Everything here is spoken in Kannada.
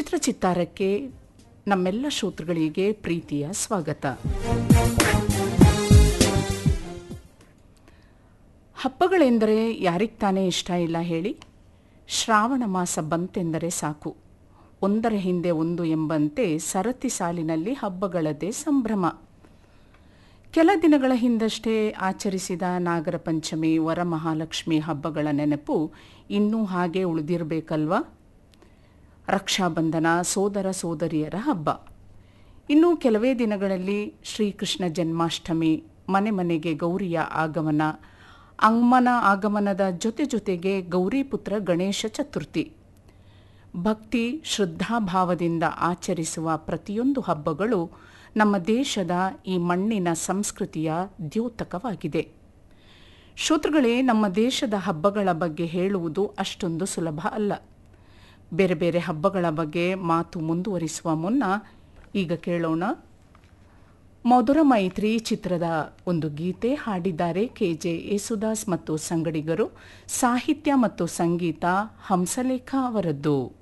ವಿಚಿತ್ರ ಚಿತ್ತಾರಕ್ಕೆ ನಮ್ಮೆಲ್ಲ ಶ್ರೋತೃಗಳಿಗೆ ಪ್ರೀತಿಯ ಸ್ವಾಗತ ಹಬ್ಬಗಳೆಂದರೆ ಯಾರಿಗೆ ತಾನೇ ಇಷ್ಟ ಇಲ್ಲ ಹೇಳಿ ಶ್ರಾವಣ ಮಾಸ ಬಂತೆಂದರೆ ಸಾಕು ಒಂದರ ಹಿಂದೆ ಒಂದು ಎಂಬಂತೆ ಸರತಿ ಸಾಲಿನಲ್ಲಿ ಹಬ್ಬಗಳದೇ ಸಂಭ್ರಮ ಕೆಲ ದಿನಗಳ ಹಿಂದಷ್ಟೇ ಆಚರಿಸಿದ ನಾಗರ ಪಂಚಮಿ ವರಮಹಾಲಕ್ಷ್ಮಿ ಹಬ್ಬಗಳ ನೆನಪು ಇನ್ನೂ ಹಾಗೆ ಉಳಿದಿರಬೇಕಲ್ವಾ ರಕ್ಷಾಬಂಧನ ಸೋದರ ಸೋದರಿಯರ ಹಬ್ಬ ಇನ್ನು ಕೆಲವೇ ದಿನಗಳಲ್ಲಿ ಶ್ರೀಕೃಷ್ಣ ಜನ್ಮಾಷ್ಟಮಿ ಮನೆ ಮನೆಗೆ ಗೌರಿಯ ಆಗಮನ ಅಮ್ಮನ ಆಗಮನದ ಜೊತೆ ಜೊತೆಗೆ ಗೌರಿಪುತ್ರ ಗಣೇಶ ಚತುರ್ಥಿ ಭಕ್ತಿ ಶ್ರದ್ಧಾಭಾವದಿಂದ ಆಚರಿಸುವ ಪ್ರತಿಯೊಂದು ಹಬ್ಬಗಳು ನಮ್ಮ ದೇಶದ ಈ ಮಣ್ಣಿನ ಸಂಸ್ಕೃತಿಯ ದ್ಯೋತಕವಾಗಿದೆ ಶ್ರೋತೃಗಳೇ ನಮ್ಮ ದೇಶದ ಹಬ್ಬಗಳ ಬಗ್ಗೆ ಹೇಳುವುದು ಅಷ್ಟೊಂದು ಸುಲಭ ಅಲ್ಲ ಬೇರೆ ಬೇರೆ ಹಬ್ಬಗಳ ಬಗ್ಗೆ ಮಾತು ಮುಂದುವರಿಸುವ ಮುನ್ನ ಈಗ ಕೇಳೋಣ ಮಧುರ ಮೈತ್ರಿ ಚಿತ್ರದ ಒಂದು ಗೀತೆ ಹಾಡಿದ್ದಾರೆ ಕೆ ಜೆ ಯೇಸುದಾಸ್ ಮತ್ತು ಸಂಗಡಿಗರು ಸಾಹಿತ್ಯ ಮತ್ತು ಸಂಗೀತ ಹಂಸಲೇಖ ಅವರದ್ದು